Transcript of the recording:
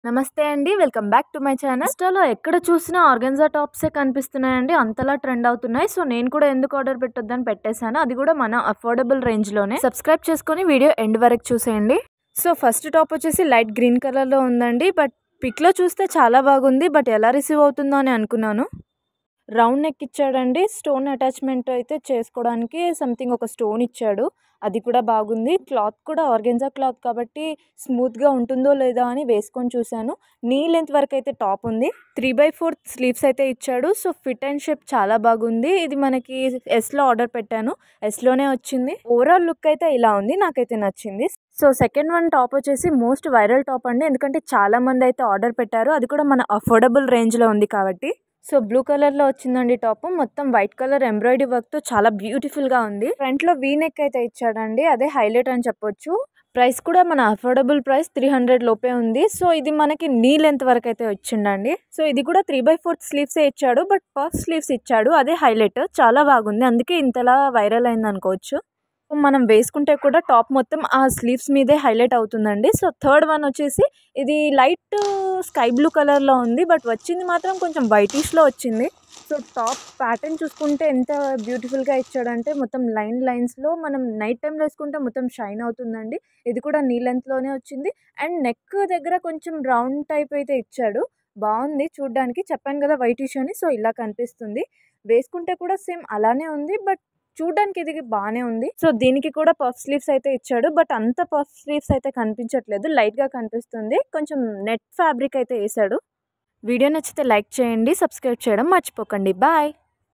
నమస్తే అండి welcome back to my channel ఇన్స్టాలో ఎక్కడ చూసినా ఆర్గన్జా టాప్సే కనిపిస్తున్నాయండి అంతలా ట్రెండ్ అవుతున్నాయి సో నేను కూడా ఎందుకు ఆర్డర్ పెట్టొద్దని పెట్టేశాను అది కూడా మన అఫోర్డబుల్ రేంజ్లోనే సబ్స్క్రైబ్ చేసుకొని వీడియో ఎండ్ వరకు చూసేయండి సో ఫస్ట్ టాప్ వచ్చేసి లైట్ గ్రీన్ కలర్లో ఉందండి బట్ పిక్లో చూస్తే చాలా బాగుంది బట్ ఎలా రిసీవ్ అవుతుందో అని అనుకున్నాను రౌండ్ నెక్ ఇచ్చాడండి స్టోన్ అటాచ్మెంట్ అయితే చేసుకోవడానికి సంథింగ్ ఒక స్టోన్ ఇచ్చాడు అది కూడా బాగుంది క్లాత్ కూడా ఆర్గెన్జా క్లాత్ కాబట్టి స్మూత్గా ఉంటుందో లేదా అని వేసుకొని చూశాను నీ లెంత్ వరకు అయితే టాప్ ఉంది త్రీ బై ఫోర్త్ స్లీవ్స్ అయితే ఇచ్చాడు సో ఫిట్ అండ్ షేప్ చాలా బాగుంది ఇది మనకి ఎస్లో ఆర్డర్ పెట్టాను ఎస్లోనే వచ్చింది ఓవరాల్ లుక్ అయితే ఇలా ఉంది నాకైతే నచ్చింది సో సెకండ్ వన్ టాప్ వచ్చేసి మోస్ట్ వైరల్ టాప్ అండి ఎందుకంటే చాలా మంది అయితే ఆర్డర్ పెట్టారు అది కూడా మన అఫోర్డబుల్ రేంజ్లో ఉంది కాబట్టి సో బ్లూ కలర్ లో వచ్చిందండి టాప్ మొత్తం వైట్ కలర్ ఎంబ్రాయిడరీ వర్క్ తో చాలా బ్యూటిఫుల్ గా ఉంది ఫ్రంట్ లో వీ నెక్ అయితే ఇచ్చాడండి అదే హైలైట్ అని చెప్పొచ్చు ప్రైస్ కూడా మన అఫోర్డబుల్ ప్రైస్ త్రీ హండ్రెడ్ లోపే ఉంది సో ఇది మనకి నీ లెంత్ వరకు అయితే వచ్చిండండి సో ఇది కూడా త్రీ బై ఫోర్త్ స్లీవ్స్ ఇచ్చాడు బట్ పఫ్ స్లీవ్స్ ఇచ్చాడు అదే హైలైట్ చాలా బాగుంది అందుకే ఇంతలా వైరల్ అయింది అనుకోవచ్చు మనం వేసుకుంటే కూడా టాప్ మొత్తం ఆ స్లీవ్స్ మీదే హైలైట్ అవుతుందండి సో థర్డ్ వన్ వచ్చేసి ఇది లైట్ స్కై బ్లూ కలర్లో ఉంది బట్ వచ్చింది మాత్రం కొంచెం వైటిష్లో వచ్చింది సో టాప్ ప్యాటర్న్ చూసుకుంటే ఎంత బ్యూటిఫుల్గా ఇచ్చాడంటే మొత్తం లైన్ లైన్స్లో మనం నైట్ టైంలో వేసుకుంటే మొత్తం షైన్ అవుతుందండి ఇది కూడా నీ లెంత్లోనే వచ్చింది అండ్ నెక్ దగ్గర కొంచెం రౌండ్ టైప్ అయితే ఇచ్చాడు బాగుంది చూడ్డానికి చెప్పాను కదా వైటిష్ అని సో ఇలా కనిపిస్తుంది వేసుకుంటే కూడా సేమ్ అలానే ఉంది బట్ చూడడానికి ఇది బాగానే ఉంది సో దీనికి కూడా పఫ్ స్లీవ్స్ అయితే ఇచ్చాడు బట్ అంత పఫ్ స్లీవ్స్ అయితే కనిపించట్లేదు లైట్గా కనిపిస్తుంది కొంచెం నెట్ ఫ్యాబ్రిక్ అయితే వేసాడు వీడియో నచ్చితే లైక్ చేయండి సబ్స్క్రైబ్ చేయడం మర్చిపోకండి బాయ్